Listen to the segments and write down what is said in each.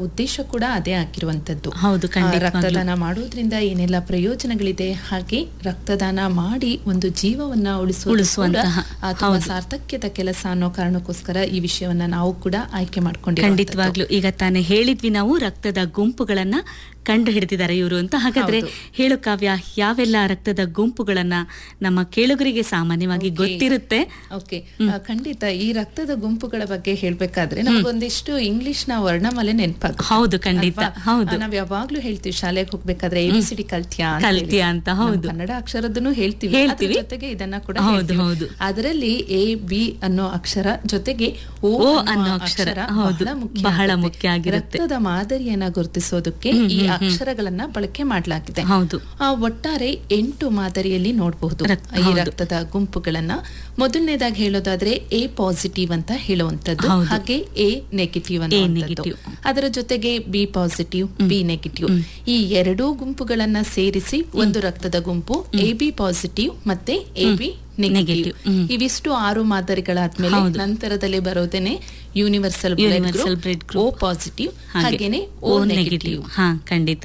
ಉದ್ದೇಶ ಕೂಡ ಅದೇ ಆಗಿರುವಂತದ್ದು ಹೌದು, ಆ, ಖಂಡಿತವಾಗ್ಲೂ. ರಕ್ತದಾನ ಮಾಡುವುದರಿಂದ ಏನೆಲ್ಲ ಪ್ರಯೋಜನಗಳಿದೆ ಹಾಗೆ ರಕ್ತದಾನ ಮಾಡಿ ಒಂದು ಜೀವವನ್ನ ಉಳಿಸುವುದು ಉಳಿಸುವಂತಹ, ಕೂಡ ಅಥವಾ ಹೌದು. ಸಾರ್ಥಕ್ಯದ ಕೆಲಸ ಅನ್ನೋ ಕಾರಣಕ್ಕೋಸ್ಕರ ಈ ವಿಷಯವನ್ನ ನಾವು ಕೂಡ ಆಯ್ಕೆ ಮಾಡ್ಕೊಂಡಿದ್ದೀವಿ ಖಂಡಿತವಾಗ್ಲು ಈಗ ತಾನೇ ಹೇಳಿದ್ವಿ ನಾವು ರಕ್ತದ ಗುಂಪುಗಳನ್ನ ಕಂಡು ಹಿಡಿದಿದ್ದಾರೆ ಇವರು ಅಂತ ಹಾಗಾದ್ರೆ ಹೌದು. ಹೇಳು ಕಾವ್ಯ ಯಾವೆಲ್ಲ ರಕ್ತದ ಗುಂಪುಗಳನ್ನ ನಮ್ಮ ಕೇಳುಗರಿಗೆ ಸಾಮಾನ್ಯವಾಗಿ Okay. ಗೊತ್ತಿರುತ್ತೆ ಓಕೆ ಆ, ಖಂಡಿತ ಈ ರಕ್ತದ ಗುಂಪುಗಳ ಬಗ್ಗೆ ಹೇಳ್ಬೇಕಾದ್ರೆ ನಮಗೊಂದಿಷ್ಟು ಇಂಗ್ಲಿಷ್ ನ ವರ್ಣಮಾಲೆ ನೆನಪಾಗುತ್ತೆ ಹೌದು, ಖಂಡಿತ. ಹೌದು. ನಾವ್ ಯಾವಾಗ್ಲೂ ಹೇಳ್ತೀವಿ ಶಾಲೆಗೆ ಹೋಗ್ಬೇಕಾದ್ರೆ ಎ ಬಿ ಸಿ ಡಿ ಕಲ್ತ್ಯಾ ಅಂತ ಹೇಳಿ. ಕಲ್ತ್ಯಾ ಅಂತ, ನಾವು ಹೌದು. ಕನ್ನಡ ಅಕ್ಷರದನ್ನು ಹೇಳ್ತೀವಿ ಹೇಳ್ತೀವಿ. ಅದ್ರ ಜೊತೆಗೆ ಇದನ್ನ ಕೂಡ ಹೌದು, ಹೇಳ್ತೀವಿ. ಹೌದು. ಅದರಲ್ಲಿ ಎ ಬಿ ಅನ್ನೋ ಅಕ್ಷರ ಜೊತೆಗೆ ಓ ಓ ಅನ್ನೋ ಅನ್ನೋ ಅಕ್ಷರ, ಅಕ್ಷರ ಹೌದು, ಬಹಳ ಮುಖ್ಯ ಬಹಳ ಆಗುತ್ತೆ. ಮುಖ್ಯ ಆಗಿರುತ್ತೆ. ರಕ್ತದ ಮಾದರಿಯನ್ನ ಗುರುತಿಸೋದಕ್ಕೆ ಈ ಅಕ್ಷರಗಳನ್ನ ಬಳಕೆ ಮಾಡಲಾಗಿದೆ ಹೌದು ಆ ಒಟ್ಟಾರೆ ಎಂಟು ಮಾದರಿಯಲ್ಲಿ ನೋಡಬಹುದು ರಕ್ತ- ಈ ಹೌದು. ರಕ್ತದ ಗುಂಪುಗಳನ್ನ ಮೊದಲನೇದಾಗಿ ಹೇಳೋದಾದ್ರೆ ಎ ಪಾಸಿಟಿವ್ ಅಂತ ಹೇಳುವಂತದ್ದು ಹೌದು. ಹಾಗೆ ಎ ನೆಗೆಟಿವ್ A ಅನ್ನುವಂಥದ್ದು negative. ಅದರ ಜೊತೆಗೆ ಬಿ ಪಾಸಿಟಿವ್ ಬಿ ನೆಗೆಟಿವ್ ಈ ಎರಡೂ ಗುಂಪುಗಳನ್ನ ಸೇರಿಸಿ ಒಂದು ರಕ್ತದ ಗುಂಪು ಎ ಬಿ ಪಾಸಿಟಿವ್ ಮತ್ತೆ ಎ ಬಿ ನೆಗೆಟಿವ್ Negative. ಹ್ಮ್. ಇವಿಷ್ಟು ಆರು ಮಾದರಿಗಳಾದ್ಮೇಲೆ ಹೌದು. ನಂತರದಲ್ಲಿ ಬರೋದೇನೆ universal Universal blood group. O positive ಹಾಗೆ ಹಾಗೇನೆ ಓ ಓ ನೆಗೆಟಿವ್ ನೆಗೆಟಿವ್ ಹಾ ಖಂಡಿತ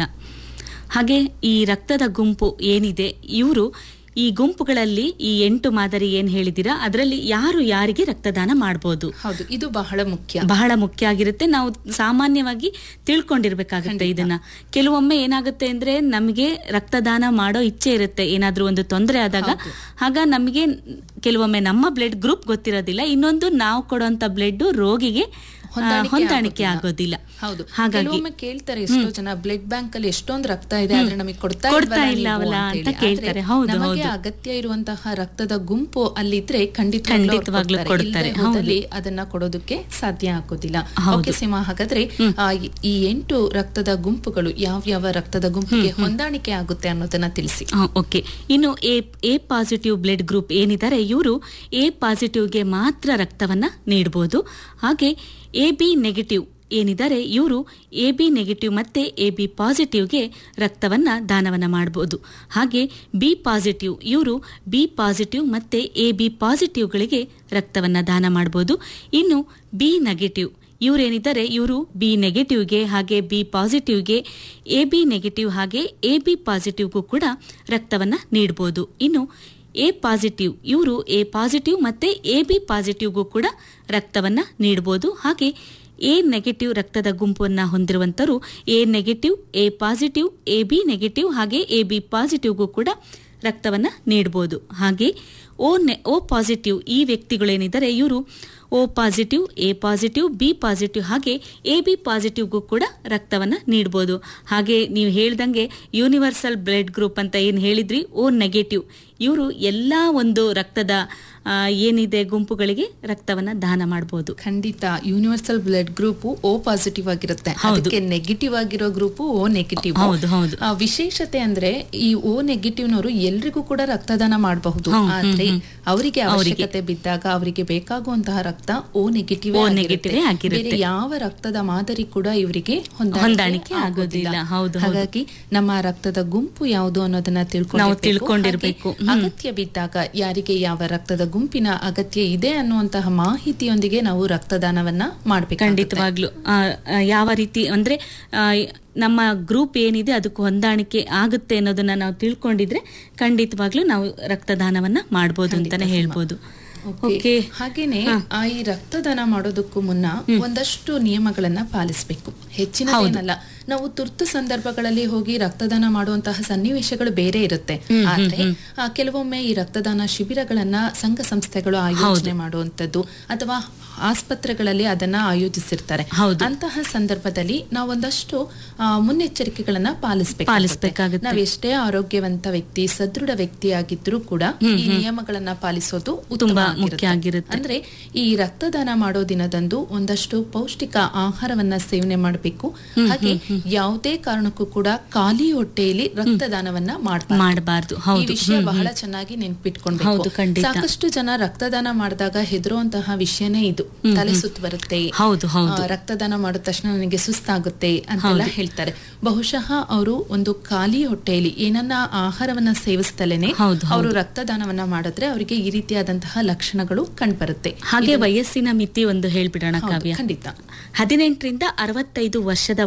ಹಾಗೆ ಈ ರಕ್ತದ ಗುಂಪು ಏನಿದೆ ಇವರು ಈ ಗುಂಪುಗಳಲ್ಲಿ ಈ ಎಂಟು ಮಾದರಿ ಏನ್ ಹೇಳಿದಿರಾ ಅದರಲ್ಲಿ ಯಾರು ಯಾರಿಗೆ ರಕ್ತದಾನ ಮಾಡಬಹುದು ಹೌದು ಇದು ಬಹಳ ಮುಖ್ಯ ಬಹಳ ಮುಖ್ಯ ಆಗಿರುತ್ತೆ ನಾವು ಸಾಮಾನ್ಯವಾಗಿ ತಿಳ್ಕೊಂಡಿರ್ಬೇಕಾಗುತ್ತೆ ಇದನ್ನ ಕೆಲವೊಮ್ಮೆ ಏನಾಗುತ್ತೆ ಅಂದ್ರೆ ನಮಗೆ ರಕ್ತದಾನ ಮಾಡೋ ಇಚ್ಛೆ ಇರುತ್ತೆ ಏನಾದ್ರೂ ಒಂದು ತೊಂದರೆ ಆದಾಗ ಆಗ ನಮಗೆ ಕೆಲವೊಮ್ಮೆ ನಮ್ಮ ಬ್ಲಡ್ ಗ್ರೂಪ್ ಗೊತ್ತಿರೋದಿಲ್ಲ ಇನ್ನೊಂದು ನಾವು ಕೊಡುವಂತ ಬ್ಲಡ್ ರೋಗಿಗೆ ಆ, ಹೊಂದಾಣಿಕೆ ಹೊಂದಾಣಿಕೆ ಆಗೋದಿಲ್ಲ. ಆಗೋದಿಲ್ಲ ಹೌದು ಹಾಗಾಗಿ ಕೆಲವೊಮ್ಮೆ ಕೇಳ್ತಾರೆ ಎಷ್ಟೋ ಜನ ಬ್ಲಡ್ ಬ್ಯಾಂಕ್ ಅಲ್ಲಿ ಎಷ್ಟೊಂದು ರಕ್ತ ಇದೆ ಆದ್ರೆ ನಮಗೆ ಕೊಡ್ತಾ ಕೊಡ್ತಾ ಇಲ್ವಲ್ಲ ಇಲ್ಲವಲ್ಲ ನೀವು ಅಂತ ಅಂತ ಹೇಳಿ. ಕೇಳ್ತಾರೆ. ಆದ್ರೆ ಹೌದು, ನಮಗೆ ಹೌದು. ಅಗತ್ಯ ಇರುವಂತಹ ರಕ್ತದ ಗುಂಪು ಅಲ್ಲಿದ್ರೆ ಖಂಡಿತ ಖಂಡಿತವಾಗ್ಲೂ ಕೊಡ್ತಾರೆ. ಹೌದು. ಅದನ್ನ ಕೊಡೋದಕ್ಕೆ ಸಾಧ್ಯ ಆಗೋದಿಲ್ಲ ಹೌದು. ಓಕೆ ಸೀಮಾ ಹಾಗಾದ್ರೆ ಆ, ಈ- ಈ ಎಂಟು ರಕ್ತದ ಗುಂಪುಗಳು ಯಾವ ಯಾವ ರಕ್ತದ ಗುಂಪಿಗೆ ಹೊಂದಾಣಿಕೆ ಆಗುತ್ತೆ ಅನ್ನೋದನ್ನ ತಿಳಿಸಿ ಓಕೆ ಇನ್ನು A A positive blood group ಏನಿದ್ದಾರೆ ಇವರು ಎ ಪಾಸಿಟಿವ್ಗೆ ಮಾತ್ರ ರಕ್ತವನ್ನ ನೀಡಬಹುದು ಹಾಗೆ ಎ ಬಿ ನೆಗೆಟಿವ್ ಏನಿದ್ದಾರೆ ಇವರು ಎ ಬಿ ನೆಗೆಟಿವ್ ಮತ್ತೆ ಎ ಬಿ ಪಾಸಿಟಿವ್ಗೆ ರಕ್ತವನ್ನ ದಾನವನ್ನ ಮಾಡಬಹುದು ಹಾಗೆ ಬಿ ಪಾಸಿಟಿವ್ ಇವರು ಬಿ ಪಾಸಿಟಿವ್ ಮತ್ತೆ ಎ ಬಿ ಪಾಸಿಟಿವ್ಗಳಿಗೆ ರಕ್ತವನ್ನ ದಾನ ಮಾಡಬಹುದು ಇನ್ನು ಬಿ ನೆಗೆಟಿವ್ ಇವರೇನಿದ್ದಾರೆ ಇವರು ಬಿ ನೆಗೆಟಿವ್ಗೆ ಹಾಗೆ ಬಿ ಪಾಸಿಟಿವ್ಗೆ ಎ ಬಿ ನೆಗೆಟಿವ್ ಹಾಗೆ ಎ ಬಿ ಪಾಸಿಟಿವ್ಗೂ ಕೂಡ ರಕ್ತವನ್ನ ನೀಡಬಹುದು ಇನ್ನು ಎ ಪಾಸಿಟಿವ್ ಇವರು ಎ ಪಾಸಿಟಿವ್ ಮತ್ತೆ ಎ ಬಿ ಪಾಸಿಟಿವ್ಗೂ ಕೂಡ ರಕ್ತವನ್ನ ನೀಡಬಹುದು ಹಾಗೆ ಎ ನೆಗೆಟಿವ್ ರಕ್ತದ ಗುಂಪನ್ನ ಹೊಂದಿರುವಂತರು A negative A positive A B negative ಹಾಗೆ ಎ ಬಿ ಪಾಸಿಟಿವ್ಗೂ ಕೂಡ ರಕ್ತವನ್ನ ನೀಡಬಹುದು ಹಾಗೆ ಓ ನೆ ಓ ಪಾಸಿಟಿವ್ ಈ ವ್ಯಕ್ತಿಗಳೇನಿದ್ದಾರೆ ಇವರು O positive A positive B positive ಹಾಗೆ ಎ ಬಿ ಪಾಸಿಟಿವ್ಗೂ ಕೂಡ ರಕ್ತವನ್ನ ನೀಡಬಹುದು ಹಾಗೆ ನೀವು ಹೇಳ್ದಂಗೆ ಯೂನಿವರ್ಸಲ್ ಬ್ಲಡ್ ಗ್ರೂಪ್ ಅಂತ ಏನು ಹೇಳಿದ್ರಿ ಓ ನೆಗೆಟಿವ್ ಇವರು ಎಲ್ಲ ಒಂದು ರಕ್ತದ ಆ, ಏನಿದೆ ಗುಂಪುಗಳಿಗೆ ರಕ್ತವನ್ನ ದಾನ ಮಾಡಬಹುದು ಖಂಡಿತ universal blood group O positive ಆಗಿರುತ್ತೆ ಹೌದು. ಅದಕ್ಕೆ ನೆಗೆಟಿವ್ ಆಗಿರೋ ಗ್ರೂಪ್ ಓ ನೆಗೆಟಿವ್ ಹೌದು, ಹೌದು. ವಿಶೇಷತೆ ಅಂದ್ರೆ ಈ ಓ ನೆಗೆಟಿವ್ ನವರು ಎಲ್ರಿಗೂ ಕೂಡ ರಕ್ತದಾನ ಮಾಡಬಹುದು ಹ್ಮ್, ಹ್ಮ್, ಆದ್ರೆ ಹ್ಮ್. ಅವರಿಗೆ ಅವರಿಗೆ. ಅವಶ್ಯಕತೆ ಬಿದ್ದಾಗ ಅವರಿಗೆ ಬೇಕಾಗುವಂತಹ ರಕ್ತ ಓ ನೆಗೆಟಿವ್ O negative ಆಗಿರುತ್ತೆ. ಬೇರೆ ಯಾವ ರಕ್ತದ ಮಾದರಿ ಕೂಡ ಇವರಿಗೆ ಹೊಂದಾಣಿಕೆ ಆಗೋದಿಲ್ಲ. ಹೌದು, ಹೌದು. ಹಾಗಾಗಿ ನಮ್ಮ ರಕ್ತದ ಗುಂಪು ಯಾವುದು ಅನ್ನೋದನ್ನ ತಿಳ್ಕೊಂಡು ನಾವು ತಿಳ್ಕೊಂಡಿರ್ಬೇಕು. ಹ್ಮ್. ಅಗತ್ಯ ಬಿದ್ದಾಗ ಯಾರಿಗೆ ಯಾವ ರಕ್ತದ ಗುಂಪಿನ ಅಗತ್ಯ ಇದೆ ಅನ್ನುವಂತಹ ಮಾಹಿತಿಯೊಂದಿಗೆ ನಾವು ರಕ್ತದಾನವನ್ನ ಮಾಡಬೇಕು ಖಂಡಿತವಾಗ್ಲು ಆ, ಆ, ಯಾವ ರೀತಿ ಅಂದ್ರೆ ಆ, ನಮ್ಮ ಗ್ರೂಪ್ ಏನಿದೆ ಅದಕ್ಕೆ ಹೊಂದಾಣಿಕೆ ಆಗುತ್ತೆ ಅನ್ನೋದನ್ನ ನಾವು ತಿಳ್ಕೊಂಡಿದ್ರೆ ಖಂಡಿತವಾಗ್ಲೂ ನಾವು ರಕ್ತದಾನವನ್ನ ಮಾಡ್ಬೋದು ಅಂತಾನೆ ಹೇಳ್ಬೋದು ಓಕೆ ಹಾಗೇನೆ ಆ ಈ ರಕ್ತದಾನ ಮಾಡೋದಕ್ಕೂ ಮುನ್ನ ಒಂದಷ್ಟು ನಿಯಮಗಳನ್ನ ಪಾಲಿಸಬೇಕು ಹೆಚ್ಚಿನ ಏನಲ್ಲ ನಾವು ತುರ್ತು ಸಂದರ್ಭಗಳಲ್ಲಿ ಹೋಗಿ ರಕ್ತದಾನ ಮಾಡುವಂತಹ ಸನ್ನಿವೇಶಗಳು ಬೇರೆ ಇರುತ್ತೆ ಆದ್ರೆ ಆ, ಕೆಲವೊಮ್ಮೆ ಈ ರಕ್ತದಾನ ಶಿಬಿರಗಳನ್ನ ಸಂಘ ಸಂಸ್ಥೆಗಳು ಆಯೋಜನೆ ಮಾಡುವಂತದ್ದು ಅಥವಾ ಆಸ್ಪತ್ರೆಗಳಲ್ಲಿ ಅದನ್ನ ಆಯೋಜಿಸಿರ್ತಾರೆ ಹೌದು. ಅಂತಹ ಸಂದರ್ಭದಲ್ಲಿ ನಾವು ಒಂದಷ್ಟು ಆ, ಮುನ್ನೆಚ್ಚರಿಕೆಗಳನ್ನ ಪಾಲಿಸಬೇಕು ಪಾಲಿಸ್ಬೇಕಾಗುತ್ತೆ. ನಾವು ಎಷ್ಟೇ ಆರೋಗ್ಯವಂತ ವ್ಯಕ್ತಿ ಸದೃಢ ವ್ಯಕ್ತಿ ಆಗಿದ್ರೂ ಕೂಡ ಈ ನಿಯಮಗಳನ್ನ ಪಾಲಿಸೋದು ತುಂಬಾ ಉತ್ತಮವಾಗಿರುತ್ತೆ. ಮುಖ್ಯ ಆಗಿರುತ್ತೆ. ಅಂದ್ರೆ ಈ ರಕ್ತದಾನ ಮಾಡೋ ದಿನದಂದು ಒಂದಷ್ಟು ಪೌಷ್ಟಿಕ ಆಹಾರವನ್ನ ಸೇವನೆ ಮಾಡಬೇಕು ಹಾಗೆ ಯಾವುದೇ ಕಾರಣಕ್ಕೂ ಕೂಡ ಖಾಲಿ ಹೊಟ್ಟೆಯಲ್ಲಿ ರಕ್ತದಾನವನ್ನ ಮಾಡಬಾರ್ದು ಮಾಡಬಾರ್ದು ಈ ಹೌದು ವಿಷಯ ಬಹಳ ಚೆನ್ನಾಗಿ ನೆನ್ಪಿಟ್ಕೊಳ್ಬೇಕು ಹೌದು, ಖಂಡಿತ. ಸಾಕಷ್ಟು ಜನ ರಕ್ತದಾನ ಮಾಡಿದಾಗ ಹೆದರುವಂತಹ ವಿಷಯನೇ ಇದು ತಲೆ ಸುತ್ತು ಬರುತ್ತೆ ಹೌದು, ಹೌದು. ಆ, ರಕ್ತದಾನ ಮಾಡಿದ ತಕ್ಷಣ ನನಗೆ ಸುಸ್ತಾಗುತ್ತೆ ಅಂತೆಲ್ಲ ಹೇಳ್ತಾರೆ ಬಹುಶಃ ಅವರು ಒಂದು ಖಾಲಿ ಹೊಟ್ಟೆಯಲ್ಲಿ ಏನನ್ನ ಆಹಾರವನ್ನ ಸೇವಿಸ್ತಲೇನೆ ಹೌದು, ಹೌದು. ಅವರು ರಕ್ತದಾನವನ್ನ ಮಾಡಿದ್ರೆ ಅವರಿಗೆ ಈ ರೀತಿಯಾದಂತಹ ಲಕ್ಷಣಗಳು ಕಂಡುಬರುತ್ತೆ ಹಾಗೆ ವಯಸ್ಸಿನ ಮಿತಿ ಒಂದು ಹೇಳ್ಬಿಡೋಣ ಹೌದು, ಕಾವ್ಯ ಖಂಡಿತ ಹದಿನೆಂಟರಿಂದ ಅರವತ್ತೈದು ವರ್ಷದ